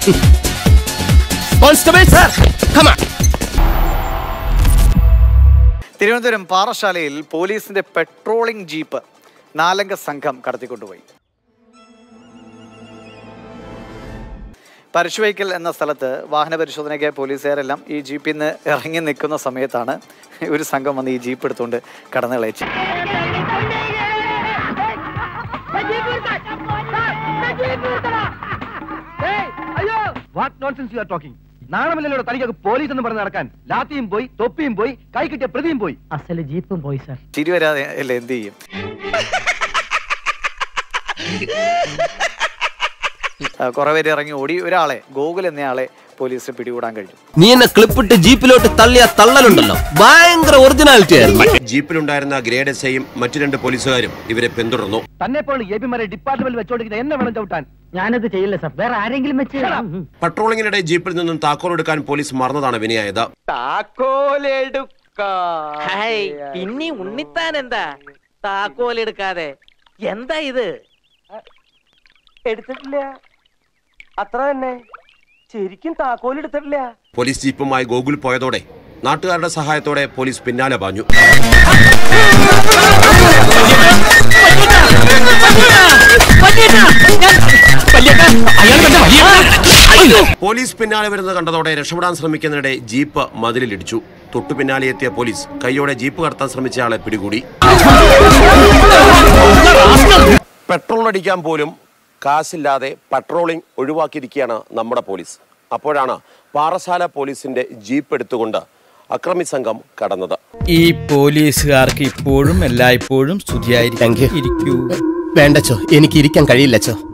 constable sir കമാ തിരുവനന്തപുരം പാറശാലയിൽ പോലീസിന്റെ patrolling jeep നാലംഗ സംഘം കടത്തിക്കൊണ്ടുപോയി പരശുവയ്ക്കൽ എന്ന സ്ഥലത്ത് വാഹന പരിശോധനയ്ക്കായി പോലീസുകാരെല്ലാം ഈ ജീപ്പിൽ നിന്ന് ഇറങ്ങി നിൽക്കുന്ന സമയത്താണ് ഒരു സംഘം വന്ന് ഈ ജീപ്പ് എടുത്തുകൊണ്ട് കടന്നു കളയിച്ചു what nonsense you are talking നാണമില്ലല്ലോ തനിക്കൊക്കെ പോലീസ് എന്ന് പറഞ്ഞ് നടക്കാൻ ലാത്തിയും പോയി തൊപ്പിയും പോയി കൈ കിട്ടിയ പ്രതിയും പോയി അസല് ജീപ്പും പോയി സർ ചിരി വരാതെ അല്ലേ എന്ത് ചെയ്യും ആ, കുറെ പേര് ഇറങ്ങി ഓടി ഒരാളെ ഗോകുൽ എന്നയാളെ പോലീസിന് പിടികൂടാൻ കഴിഞ്ഞു നീ എന്നെ ക്ലിപ്പിട്ട് ജീപ്പിലോട്ട് തള്ളിയ തള്ളലുണ്ടല്ലോ ഭയങ്കര ഒറിജിനാലിറ്റി ആയിരുന്നു ജീപ്പിലുണ്ടായിരുന്ന ഗ്രേഡ് എസ് ഐയും മറ്റു രണ്ട് പോലീസുകാരും ഇവരെ പിന്തുടർന്നു തന്നെ പോലെ എ പിമാരെ ഡിപ്പാർട്ട്മെന്റിൽ വെച്ചോണ്ടിരിക്കുന്ന എന്നെ വേണം ചവിട്ടാൻ ഞാനത് ചെയ്യില്ല സർ വേറെ ആരെങ്കിലും വെച്ച് പട്രോളിങ്ങിനിടെ ജീപ്പിൽ നിന്നും താക്കോൽ എടുക്കാൻ പോലീസ് മറന്നതാണ് വിനയായത് ഹായ് പിന്നെ ഉണ്ണിത്താൻ എന്താ താക്കോൽ എടുക്കാതെ എന്താ ഇത് എടുത്തിട്ടില്ല അത്ര തന്നെ ശരിക്കും താക്കോൽ എടുത്തിട്ടില്ല പോലീസ് ജീപ്പുമായി ഗോകുൽ പോയതോടെ നാട്ടുകാരുടെ സഹായത്തോടെ പോലീസ് പിന്നാലെ പാഞ്ഞു പോലീസ് പിന്നാലെ വരുന്നത് കണ്ടതോടെ രക്ഷപ്പെടാൻ ശ്രമിക്കുന്നതിനിടെ ജീപ്പ് മതിലിലിടിച്ചു തൊട്ടു പിന്നാലെ എത്തിയ പോലീസ് കൈയോടെ ജീപ്പ് കടത്താൻ ശ്രമിച്ചയാളെ പിടികൂടി പെട്രോൾ അടിക്കാൻ പോലും കാശില്ലാതെ പട്രോളിംഗ് ഒഴിവാക്കിയിരിക്കുകയാണ് നമ്മുടെ പോലീസ് അപ്പോഴാണ് പാറശാല പോലീസിന്റെ ജീപ്പ് എടുത്തുകൊണ്ട് അക്രമി സംഘം കടന്നത് ഈ പോലീസുകാർക്ക് ഇപ്പോഴും എല്ലായ്പ്പോഴും സ്തുതിയായിരിക്കും ഇരിക്കൂ വേണ്ടച്ചോ എനിക്ക് ഇരിക്കാൻ കഴിയില്ലച്ചോ